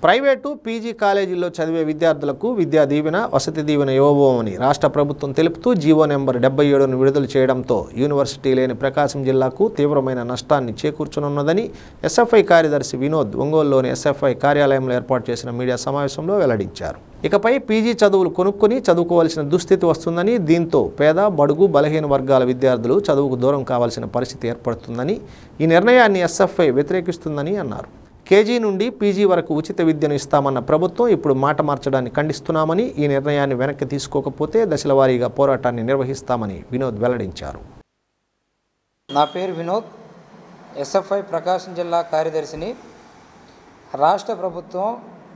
private PG కాలేజీల్లో చదివే విద్యార్థులకు విద్యా దీవెన వసతి దీవెన ఇవ్వబోమని రాష్ట్ర ప్రభుత్వం తెలుపుతూ జీవో నెంబర్ డెబ్బై ఏడును విడుదల చేయడంతో యూనివర్సిటీ లేని ప్రకాశం జిల్లాకు తీవ్రమైన నష్టాన్ని చేకూర్చనున్నదని ఎస్ఎఫ్ఐ కార్యదర్శి వినోద్ ఒంగోలులోని ఎస్ఎఫ్ఐ కార్యాలయంలో ఏర్పాటు చేసిన మీడియా సమావేశంలో వెల్లడించారు ఇకపై పీజీ చదువులు కొనుక్కొని చదువుకోవాల్సిన దుస్థితి వస్తుందని దీంతో పేద బడుగు బలహీన వర్గాల విద్యార్థులు చదువుకు దూరం కావాల్సిన పరిస్థితి ఏర్పడుతుందని ఈ నిర్ణయాన్ని ఎస్ఎఫ్ఐ వ్యతిరేకిస్తుందని అన్నారు కేజీ నుండి పీజీ వరకు ఉచిత విద్యను ఇస్తామన్న ప్రభుత్వం ఇప్పుడు మాట మార్చడాన్ని ఖండిస్తున్నామని ఈ నిర్ణయాన్ని వెనక్కి తీసుకోకపోతే దశలవారీగా పోరాటాన్ని నిర్వహిస్తామని వినోద్ వెల్లడించారు నా పేరు వినోద్ ఎస్ఎఫ్ఐ ప్రకాశం జిల్లా కార్యదర్శిని రాష్ట్ర ప్రభుత్వం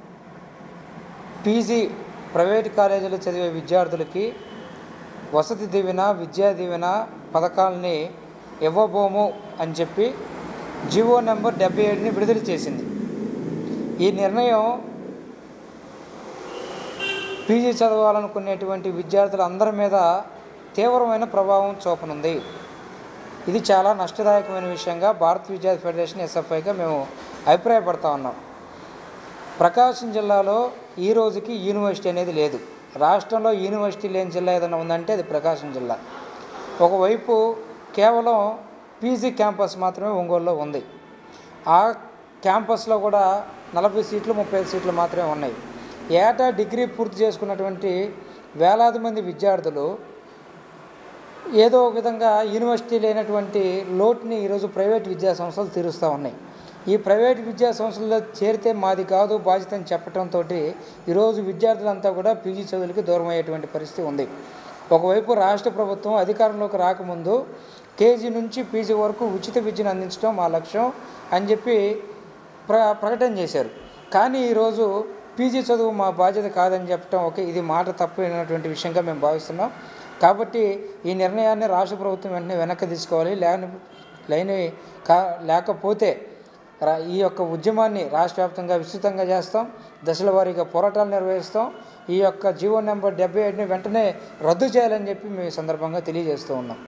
పీజీ ప్రైవేట్ కాలేజీలో చదివే విద్యార్థులకి వసతి దీవెన విద్యా దీవెన పథకాలని ఇవ్వబోము అని చెప్పి జివో నెంబర్ డెబ్బై ఏడుని విడుదల చేసింది ఈ నిర్ణయం పీజీ చదవాలనుకునేటువంటి విద్యార్థులందరి మీద తీవ్రమైన ప్రభావం చూపనుంది ఇది చాలా నష్టదాయకమైన విషయంగా భారత విద్యార్థి ఫెడరేషన్ ఎస్ఎఫ్ఐగా మేము అభిప్రాయపడతా ఉన్నాం ప్రకాశం జిల్లాలో ఈ రోజుకి యూనివర్సిటీ అనేది లేదు రాష్ట్రంలో యూనివర్సిటీ లేని జిల్లా ఏదైనా ఉందంటే అది ప్రకాశం జిల్లా ఒకవైపు కేవలం పీజీ క్యాంపస్ మాత్రమే ఒంగోలులో ఉంది ఆ క్యాంపస్లో కూడా నలభై సీట్లు ముప్పై ఐదు సీట్లు మాత్రమే ఉన్నాయి ఏటా డిగ్రీ పూర్తి చేసుకున్నటువంటి వేలాది మంది విద్యార్థులు ఏదో ఒక విధంగా యూనివర్సిటీ లేనటువంటి లోటుని ఈరోజు ప్రైవేట్ విద్యా సంస్థలు తీరుస్తూ ఉన్నాయి ఈ ప్రైవేట్ విద్యా సంస్థల్లో చేరితే మాది కాదు బాధ్యత అని చెప్పడంతో ఈరోజు విద్యార్థులంతా కూడా పీజీ చదువులకి దూరం అయ్యేటువంటి పరిస్థితి ఉంది ఒకవైపు రాష్ట్ర ప్రభుత్వం అధికారంలోకి రాకముందు కేజీ నుంచి పీజీ వరకు ఉచిత విద్యను అందించడం మా లక్ష్యం అని చెప్పి ప్ర ప్రకటన చేశారు కానీ ఈరోజు పీజీ చదువు మా బాధ్యత కాదని చెప్పడం ఓకే ఇది మాట తప్పైనటువంటి విషయంగా మేము భావిస్తున్నాం కాబట్టి ఈ నిర్ణయాన్ని రాష్ట్ర ప్రభుత్వం వెంటనే వెనక్కి తీసుకోవాలి లేని లేని కా లేకపోతే రా- ఈ యొక్క ఉద్యమాన్ని రాష్ట్ర వ్యాప్తంగా విస్తృతంగా చేస్తాం దశల వారీగా పోరాటాలు నిర్వహిస్తాం ఈ యొక్క జీవో నెంబర్ డెబ్బై ఏడుని వెంటనే రద్దు చేయాలని చెప్పి మేము ఈ సందర్భంగా తెలియజేస్తూ ఉన్నాం